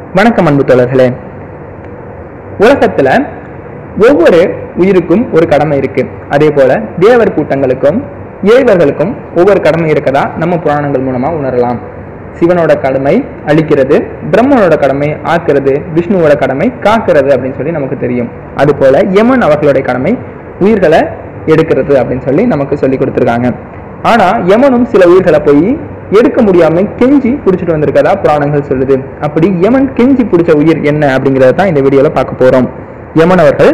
வணக்கம் அன்பு தோழர்களே உலகத்துல ஒவ்வொரு உயிருக்கும் ஒரு கடமை இருக்கு அதே போல தேவர் கூட்டங்களுக்கும் இறைவர்களுக்கும் ஒவ்வொரு கடமை இருக்கதா நம்ம புராணங்கள் மூலமா உணரலாம் சிவனோட கடமை அழிக்கிறது பிரம்மனோட கடமை ஆக்குறது விஷ்ணுவோட கடமை காக்கிறது அப்படின்னு சொல்லி நமக்கு தெரியும் அது போல யமன் அவர்களுடைய கடமை உயிர்களை எடுக்கிறது அப்படின்னு சொல்லி நமக்கு சொல்லி கொடுத்துருக்காங்க ஆனா யமனும் சில உயிர்களை போய் எடுக்க முடியாம கெஞ்சி பிடிச்சிட்டு வந்திருக்கதா புராணங்கள் சொல்லுது அப்படி யமன் கெஞ்சி பிடிச்ச உயிர் என்ன அப்படிங்கறத தான் இந்த வீடியோல பார்க்க போறோம் யமன் அவர்கள்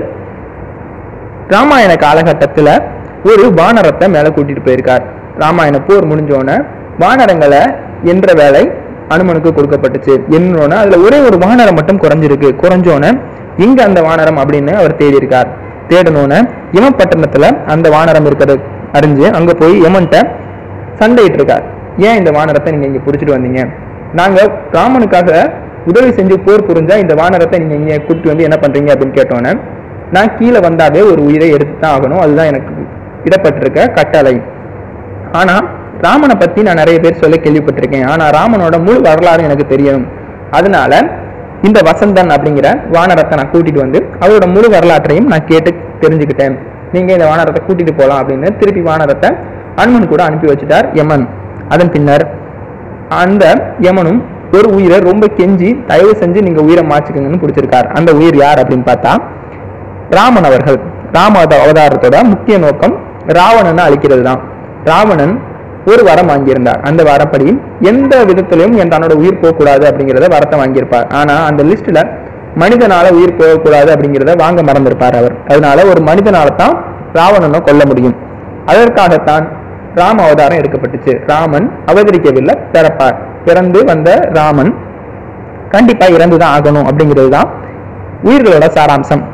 ராமாயண காலகட்டத்துல ஒரு வானரத்தை மேல கூட்டிட்டு போயிருக்கார் ராமாயண போர் முடிஞ்சோடனே வானரங்களை என்ற வேலை அனுமனுக்கு கொடுக்கப்பட்டுச்சு என்னோட அதுல ஒரே ஒரு வானரம் மட்டும் குறைஞ்சிருக்கு குறைஞ்சோன எங்க அந்த வானரம் அப்படின்னு அவர் தேடி இருக்கார் தேடணும்னு யமன் பட்டணத்துல அந்த வானரம் இருக்கிறது அறிஞ்சு அங்க போய் யமன்ட்ட சண்டையிட்டு இருக்கார் ஏன் இந்த வானரத்தை நீங்க இங்க புடிச்சிட்டு வந்தீங்க நாங்க ராமனுக்காக உதவி செஞ்சு போர் புரிஞ்சா இந்த வானரத்தை நீங்க இங்க கூட்டிட்டு வந்து என்ன பண்றீங்க அப்படின்னு கேட்டோன்னே நான் கீழே வந்தாவே ஒரு உயிரை எடுத்து தான் ஆகணும் அதுதான் எனக்கு இடப்பட்டிருக்க கட்டளை ஆனா ராமனை பத்தி நான் நிறைய பேர் சொல்ல கேள்விப்பட்டிருக்கேன் ஆனா ராமனோட முழு வரலாறு எனக்கு தெரியணும் அதனால இந்த வசந்தன் அப்படிங்கிற வானரத்தை நான் கூட்டிட்டு வந்து அவரோட முழு வரலாற்றையும் நான் கேட்டு தெரிஞ்சுக்கிட்டேன் நீங்க இந்த வானரத்தை கூட்டிட்டு போலாம் அப்படின்னு திருப்பி வானரத்தை அனுமன் கூட அனுப்பி வச்சுட்டார் யமன் அதன் பின்னர் அந்த யமனும் ஒரு உயிரை ரொம்ப கெஞ்சி தயவு செஞ்சு நீங்க உயிரை மாச்சுக்கங்கன்னு பிடிச்சிருக்கார் அந்த உயிர் யார் அப்படின்னு பார்த்தா ராமன் அவர்கள் ராம அவத- அவதாரத்தோட முக்கிய நோக்கம் ராவணனை அழிக்கிறது தான் ராவணன் ஒரு வரம் வாங்கியிருந்தார் அந்த வரப்படி எந்த விதத்திலையும் என் தன்னோட உயிர் போகக்கூடாது அப்படிங்கிறத வரத்தை வாங்கியிருப்பார் ஆனா அந்த லிஸ்ட்ல மனிதனால உயிர் போகக்கூடாது அப்படிங்கிறத வாங்க மறந்திருப்பார் அவர் அதனால ஒரு மனிதனால தான் ராவணனை கொல்ல முடியும் அதற்காகத்தான் ராம அவதாரம் எடுக்கப்பட்டுச்சு ராமன் அவதரிக்கவில்லை பிறப்பார் பிறந்து வந்த ராமன் கண்டிப்பா இறந்துதான் ஆகணும் அப்படிங்கிறது தான் உயிர்களோட சாராம்சம்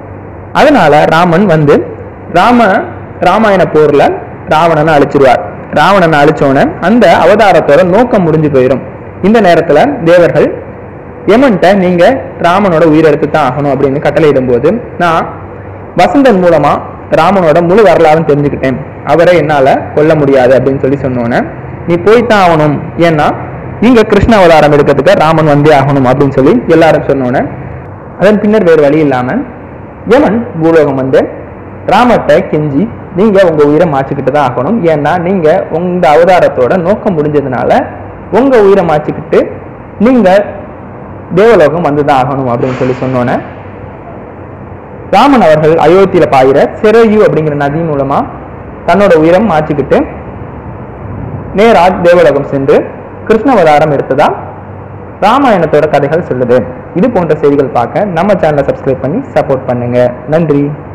அதனால ராமன் வந்து ராம ராமாயண போர்ல ராவணனை அழிச்சிருவார் ராவணனை அழிச்சோன அந்த அவதாரத்தோட நோக்கம் முடிஞ்சு போயிடும் இந்த நேரத்துல தேவர்கள் யமன்ட்ட நீங்க ராமனோட உயிர் எடுத்து தான் ஆகணும் அப்படின்னு கட்டளையிடும் போது நான் வசந்தன் மூலமா ராமனோட முழு வரலாறும் தெரிஞ்சுக்கிட்டேன் அவரை என்னால கொல்ல முடியாது அப்படின்னு சொல்லி சொன்னோன்னே நீ போய்த்தான் ஆகணும் ஏன்னா இங்க கிருஷ்ண அவதாரம் எடுக்கிறதுக்கு ராமன் வந்தே ஆகணும் அப்படின்னு சொல்லி எல்லாரும் சொன்னோன்னே அதன் பின்னர் வேறு வழி இல்லாம யமன் பூலோகம் வந்து ராமர்ட்ட கெஞ்சி நீங்க உங்க உயிரை மாற்றிக்கிட்டு தான் ஆகணும் ஏன்னா நீங்க உங்க அவதாரத்தோட நோக்கம் முடிஞ்சதுனால உங்க உயிரை மாற்றிக்கிட்டு நீங்க தேவலோகம் வந்துதான் ஆகணும் அப்படின்னு சொல்லி சொன்னோன்னே ராமன் அவர்கள் அயோத்தியில பாயிர சிறையு அப்படிங்கிற நதி மூலமா தன்னோட உயிரம் மாற்றிக்கிட்டு நேரா தேவலோகம் சென்று கிருஷ்ணவதாரம் எடுத்ததா ராமாயணத்தோட கதைகள் சொல்லுது இது போன்ற செய்திகள் பார்க்க நம்ம சேனலை சப்ஸ்கிரைப் பண்ணி சப்போர்ட் பண்ணுங்க நன்றி